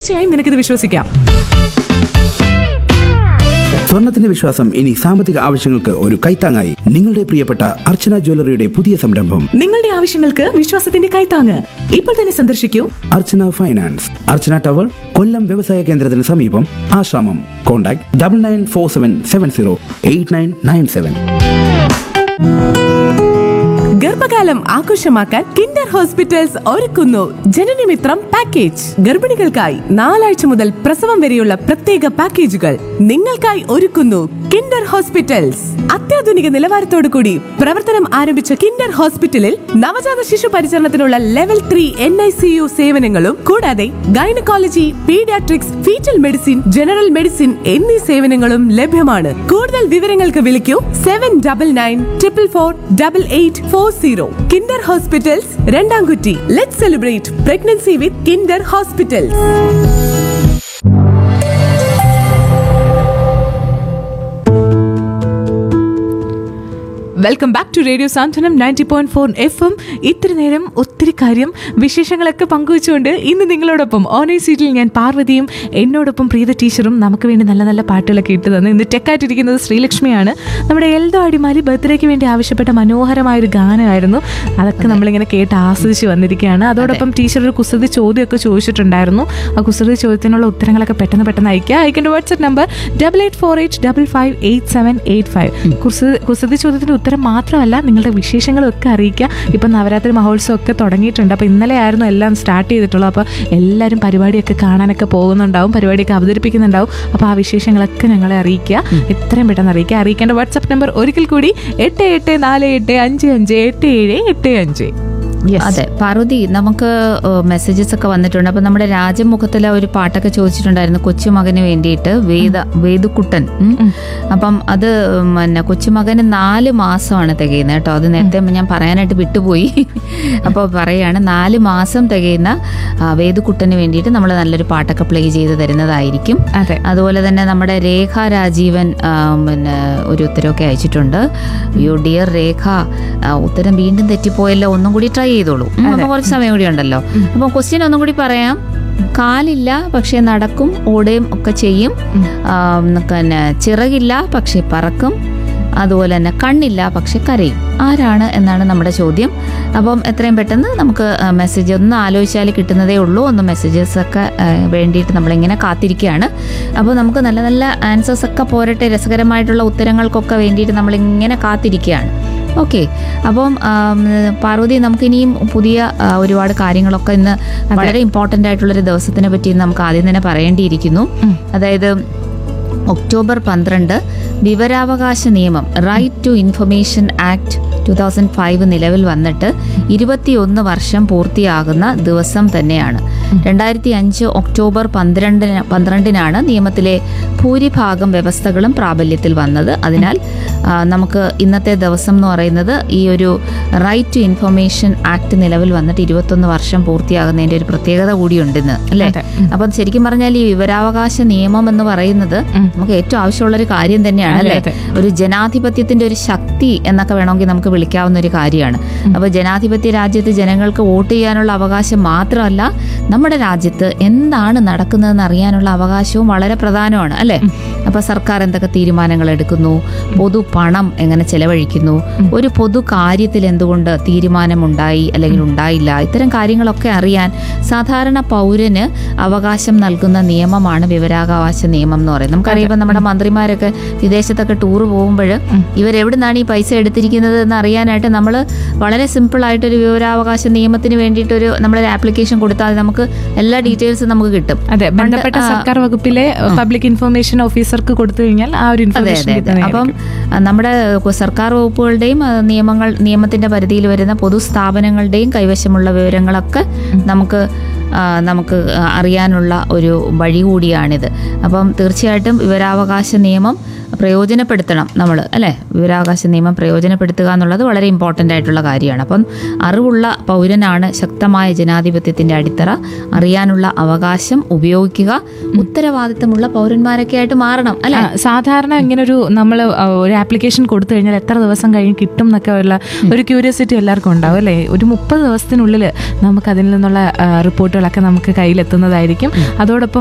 തീർച്ചയായും നിനക്കിത് വിശ്വസിക്കാം സ്വർണത്തിന്റെ വിശ്വാസം ഇനി സാമ്പത്തിക ആവശ്യങ്ങൾക്ക് ഒരു കൈത്താങ്ങായി നിങ്ങളുടെ പ്രിയപ്പെട്ട അർച്ചന ജ്വല്ലറിയുടെ പുതിയ സംരംഭം നിങ്ങളുടെ ആവശ്യങ്ങൾക്ക് വിശ്വാസത്തിന്റെ കൈത്താങ്ങ് ഇപ്പോൾ തന്നെ സന്ദർശിക്കൂ അർച്ചന ഫൈനാൻസ് അർച്ചന ടവർ കൊല്ലം വ്യവസായ കേന്ദ്രത്തിന് സമീപം ആശ്രമം contact double nine four seven seven zero eight nine nine seven ഗർഭകാലം ആഘോഷമാക്കാൻ കിൻഡർ ഹോസ്പിറ്റൽസ് ഒരുക്കുന്നു ജനനമിത്രം പാക്കേജ് ഗർഭിണികൾക്കായി നാലാഴ്ച മുതൽ പ്രസവം വരെയുള്ള പ്രത്യേക പാക്കേജുകൾ നിങ്ങൾക്കായി ഒരുക്കുന്നു കിൻഡർ ഹോസ്പിറ്റൽസ് അത്യാധുനിക നിലവാരത്തോടു കൂടി പ്രവർത്തനം ആരംഭിച്ച കിൻഡർ ഹോസ്പിറ്റലിൽ നവജാത ശിശു പരിചരണത്തിനുള്ള level three N I C U സേവനങ്ങളും കൂടാതെ gynaecology paediatrics foetal medicine general medicine എന്നീ സേവനങ്ങളും ലഭ്യമാണ് കൂടുതൽ വിവരങ്ങൾക്ക് വിളിക്കൂ seven double nine triple four double eight four zero Kinder hospitals Randamkutty let celebrate pregnancy with Kinder hospitals welcome back to radio Santhwanam ninety point four F M ഇത്തിരി നേരം ഒത്തിരി കാര്യം വിശേഷങ്ങളൊക്കെ പങ്കുവെച്ചുകൊണ്ട് ഇന്ന് നിങ്ങളോടൊപ്പം ഓണേ സീറ്റിൽ ഞാൻ പാർവതിയും എന്നോടൊപ്പം പ്രീത ടീച്ചറും നമുക്ക് വേണ്ടി നല്ല നല്ല പാട്ടുകളൊക്കെ ഇട്ട് തന്നു ഇന്ന് ടെക്കായിട്ടിരിക്കുന്നത് ശ്രീലക്ഷ്മിയാണ് നമ്മുടെ എൽദോ അടിമാലി ബർത്ത്ഡേക്ക് വേണ്ടി ആവശ്യപ്പെട്ട മനോഹരമായൊരു ഗാനമായിരുന്നു അതൊക്കെ നമ്മളിങ്ങനെ കേട്ട് ആസ്വദിച്ച് വന്നിരിക്കുകയാണ് അതോടൊപ്പം ടീച്ചർ ഒരു കുസൃതി ചോദ്യമൊക്കെ ചോദിച്ചിട്ടുണ്ടായിരുന്നു ആ കുസൃതി ചോദ്യത്തിനുള്ള ഉത്തരങ്ങളൊക്കെ പെട്ടെന്ന് പെട്ടെന്ന് അയക്കുക അയക്കേണ്ട WhatsApp number double eight four eight double five eight seven eight five കുസൃതി കുസൃതി ചോദ്യത്തിന്റെ ഉത്തരം മാത്രമല്ല നിങ്ങളുടെ വിശേഷങ്ങളും ഒക്കെ അറിയിക്കുക ഇപ്പം നവരാത്രി മഹോത്സവം ഒക്കെ തുടങ്ങിയിട്ടുണ്ട് അപ്പോൾ ഇന്നലെ ആയിരുന്നു എല്ലാം സ്റ്റാർട്ട് ചെയ്തിട്ടുള്ളത് അപ്പോൾ എല്ലാവരും പരിപാടിയൊക്കെ കാണാനൊക്കെ പോകുന്നുണ്ടാവും പരിപാടിയൊക്കെ അവതരിപ്പിക്കുന്നുണ്ടാവും അപ്പോൾ ആ വിശേഷങ്ങളൊക്കെ ഞങ്ങളെ അറിയിക്കുക എത്രയും പെട്ടെന്ന് അറിയിക്കുക അറിയിക്കേണ്ട വാട്സ്ആപ്പ് നമ്പർ ഒരിക്കൽ കൂടി എട്ട് എട്ട് നാല് എട്ട് അഞ്ച് അഞ്ച് എട്ട് ഏഴ് എട്ട് അഞ്ച് Yes. അതെ പാർവതി നമുക്ക് മെസ്സേജസ് ഒക്കെ വന്നിട്ടുണ്ട് അപ്പൊ നമ്മുടെ രാജമുഖത്തിലെ ഒരു പാട്ടൊക്കെ ചോദിച്ചിട്ടുണ്ടായിരുന്നു കൊച്ചുമകന് വേണ്ടിയിട്ട് വേദ വേദുക്കുട്ടൻ ഉം. അപ്പം അത് പിന്നെ കൊച്ചുമകന് നാല് മാസമാണ് തികയുന്നത് കേട്ടോ അത് നേരത്തെ ഞാൻ പറയാനായിട്ട് വിട്ടുപോയി അപ്പോൾ പറയാണ് നാല് മാസം തികയുന്ന ആ, വേദുക്കുട്ടന് വേണ്ടിയിട്ട് നമ്മൾ നല്ലൊരു പാട്ടൊക്കെ പ്ലേ ചെയ്ത് തരുന്നതായിരിക്കും അതെ അതുപോലെ തന്നെ നമ്മുടെ രേഖ രാജീവൻ ആ, പിന്നെ ഒരു ഉത്തരവൊക്കെ അയച്ചിട്ടുണ്ട് യോ ഡിയർ രേഖ ആ, ഉത്തരം വീണ്ടും തെറ്റിപ്പോയല്ലോ ഒന്നും കൂടി ട്രൈ ചെയ്തോളൂ ഉം, അപ്പൊ കുറച്ച് സമയം കൂടി ഉണ്ടല്ലോ അപ്പൊ ക്വസ്റ്റ്യൻ ഒന്നും കൂടി പറയാം കാലില്ല പക്ഷെ നടക്കും ഓടുകയും ഒക്കെ ചെയ്യും ആ, പിന്നെ ചിറകില്ല പക്ഷെ പറക്കും അതുപോലെ തന്നെ കണ്ണില്ല പക്ഷെ കരയും ആരാണ് എന്നാണ് നമ്മുടെ ചോദ്യം അപ്പം എത്രയും പെട്ടെന്ന് നമുക്ക് മെസ്സേജ് ഒന്ന് ആലോചിച്ചാൽ കിട്ടുന്നതേ ഉള്ളൂ ഒന്ന് മെസ്സേജസ് ഒക്കെ ആ, വേണ്ടിയിട്ട് നമ്മളിങ്ങനെ കാത്തിരിക്കുകയാണ് അപ്പോൾ നമുക്ക് നല്ല നല്ല ആൻസേഴ്സ് ഒക്കെ പോരട്ടെ രസകരമായിട്ടുള്ള ഉത്തരങ്ങൾക്കൊക്കെ വേണ്ടിയിട്ട് നമ്മളിങ്ങനെ കാത്തിരിക്കുകയാണ് ഓക്കെ അപ്പം ആം, പാർവതി നമുക്കിനിയും പുതിയ ആ, ഒരുപാട് കാര്യങ്ങളൊക്കെ ഇന്ന് വളരെ ഇമ്പോർട്ടൻ്റ് ആയിട്ടുള്ളൊരു ദിവസത്തിനെ പറ്റി ഇന്ന് നമുക്ക് ആദ്യം തന്നെ പറയേണ്ടിയിരിക്കുന്നു അതായത് ഒക്ടോബർ പന്ത്രണ്ട് വിവരാവകാശ നിയമം right to information act two thousand five നിലവിൽ വന്നിട്ട് ഇരുപത്തിയൊന്ന് വർഷം പൂർത്തിയാകുന്ന ദിവസം തന്നെയാണ് രണ്ടായിരത്തി അഞ്ച് ഒക്ടോബർ പന്ത്രണ്ടിന് പന്ത്രണ്ടിനാണ് നിയമത്തിലെ ഭൂരിഭാഗം വ്യവസ്ഥകളും പ്രാബല്യത്തിൽ വന്നത് അതിനാൽ ആ, നമുക്ക് ഇന്നത്തെ ദിവസം എന്ന് പറയുന്നത് ഈ ഒരു റൈറ്റ് ടു ഇൻഫർമേഷൻ ആക്ട് നിലവിൽ വന്നിട്ട് ഇരുപത്തൊന്ന് വർഷം പൂർത്തിയാകുന്നതിന്റെ ഒരു പ്രത്യേകത കൂടിയുണ്ടെന്ന് അല്ലേ അതെ. അപ്പം ശരിക്കും പറഞ്ഞാൽ ഈ വിവരാവകാശ നിയമം എന്ന് പറയുന്നത് നമുക്ക് ഏറ്റവും ആവശ്യമുള്ള ഒരു കാര്യം തന്നെയാണ് അതെ, അല്ലേ അതെ. ഒരു ജനാധിപത്യത്തിന്റെ ഒരു ശക്തി എന്നൊക്കെ വേണമെങ്കിൽ നമുക്ക് വിളിക്കാവുന്ന ഒരു കാര്യമാണ് അപ്പൊ ജനാധിപത്യ രാജ്യത്ത് ജനങ്ങൾക്ക് വോട്ട് ചെയ്യാനുള്ള അവകാശം മാത്രമല്ല നമ്മുടെ രാജ്യത്ത് എന്താണ് നടക്കുന്നതെന്ന് അറിയാനുള്ള അവകാശവും വളരെ പ്രധാനമാണ് അല്ലേ അപ്പൊ സർക്കാർ എന്തൊക്കെ തീരുമാനങ്ങൾ എടുക്കുന്നു പൊതു പണം എങ്ങനെ ചെലവഴിക്കുന്നു ഒരു പൊതു കാര്യത്തിൽ എന്തുകൊണ്ട് തീരുമാനമുണ്ടായി അല്ലെങ്കിൽ ഉണ്ടായില്ല ഇത്തരം കാര്യങ്ങളൊക്കെ അറിയാൻ സാധാരണ പൗരന് അവകാശം നൽകുന്ന നിയമമാണ് വിവരാവകാശ നിയമം എന്ന് പറയുന്നത് നമുക്കറിയാം ഇപ്പം നമ്മുടെ മന്ത്രിമാരൊക്കെ വിദേശത്തൊക്കെ ടൂർ പോകുമ്പോൾ ഇവരെവിടുന്നാണ് ഈ പൈസ എടുത്തിരിക്കുന്നത് എന്ന് അറിയാനായിട്ട് നമ്മൾ വളരെ സിമ്പിൾ ആയിട്ടൊരു വിവരാവകാശ നിയമത്തിന് വേണ്ടിയിട്ടൊരു നമ്മളൊരു ആപ്ലിക്കേഷൻ കൊടുത്താൽ നമുക്ക് എല്ലാ ഡീറ്റെയിൽസും നമുക്ക് കിട്ടും അതെ പണ്ട്, ബന്ധപ്പെട്ട ആ, സർക്കാർ വകുപ്പിലെ പബ്ലിക് ഇൻഫർമേഷൻ ഓഫീസർക്ക് കൊടുത്തു കഴിഞ്ഞാൽ ആ ഒരു അതെ ഇൻഫർമേഷൻ അതെ അതെ അപ്പം ആ, നമ്മുടെ കു- സർക്കാർ വകുപ്പുകളുടെയും ആ, നിയമങ്ങൾ നിയമത്തിന്റെ പരിധിയിൽ വരുന്ന പൊതുസ്ഥാപനങ്ങളുടെയും കൈവശമുള്ള വിവരങ്ങളൊക്കെ നമുക്ക് ആ, നമുക്ക് ആ, അറിയാനുള്ള ഒരു വഴി കൂടിയാണിത് അപ്പം തീർച്ചയായിട്ടും വിവരാവകാശ നിയമം പ്രയോജനപ്പെടുത്തണം നമ്മൾ അല്ലേ വിവരാവകാശ നിയമം പ്രയോജനപ്പെടുത്തുക എന്നുള്ളത് വളരെ ഇമ്പോർട്ടൻ്റ് ആയിട്ടുള്ള കാര്യമാണ് അപ്പം അറിവുള്ള പൗരനാണ് ശക്തമായ ജനാധിപത്യത്തിന്റെ അടിത്തറ അറിയാനുള്ള അവകാശം ഉപയോഗിക്കുക ഉത്തരവാദിത്തമുള്ള പൗരന്മാരൊക്കെ ആയിട്ട് മാറണം അല്ലെ ആ, സാധാരണ ഇങ്ങനെ ഒരു നമ്മൾ ഒരു ആപ്ലിക്കേഷൻ കൊടുത്തു കഴിഞ്ഞാൽ എത്ര ദിവസം കഴിഞ്ഞ് കിട്ടും എന്നൊക്കെ ഉള്ള ഒരു ക്യൂരിയോസിറ്റി എല്ലാവർക്കും ഉണ്ടാവും അല്ലേ ഒരു മുപ്പത് ദിവസത്തിനുള്ളിൽ നമുക്ക് അതിൽ നിന്നുള്ള റിപ്പോർട്ടുകളൊക്കെ നമുക്ക് കയ്യിലെത്തുന്നതായിരിക്കും അതോടൊപ്പം